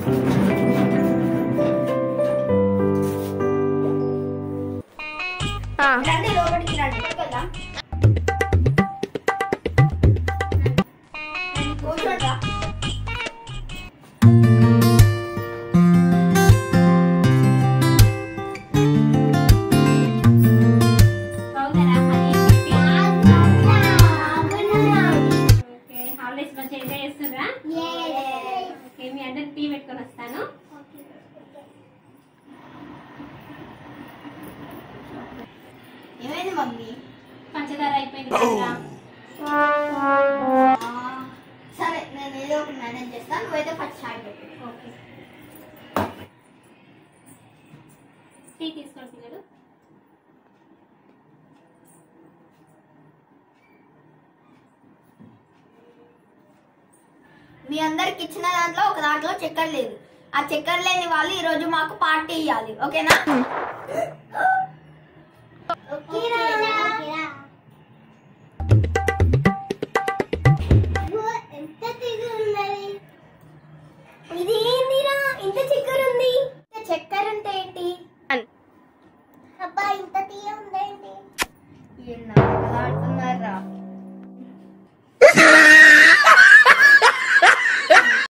రండి లోపలికి రండి వెళ్దాం కూర్చోండి బాగుందా ఓకే హాలిడేస్ మంచిగా ఎంజాయ్ చేస్తున్నారా ఓకే మీ అందరికి టీ పెట్టుకొని వస్తాను ఏమైంది మమ్మీ పంచదార అయిపోయింది కదా ఆ, సరే నేను ఏదో ఒకటి మేనేజ్ చేస్తాను నువ్వైతే ఫస్ట్ చాయ్ పెట్టు ఓకే టీ తీసుకోండి పిల్లలు మీ అందరికి ఇచ్చిన దాంట్లో ఒక దాంట్లో చక్కెర లేదు ఆ చక్కెర లేని వాళ్ళు ఈ రోజు మాకు పార్టీ ఇవ్వాలి ఓకేనా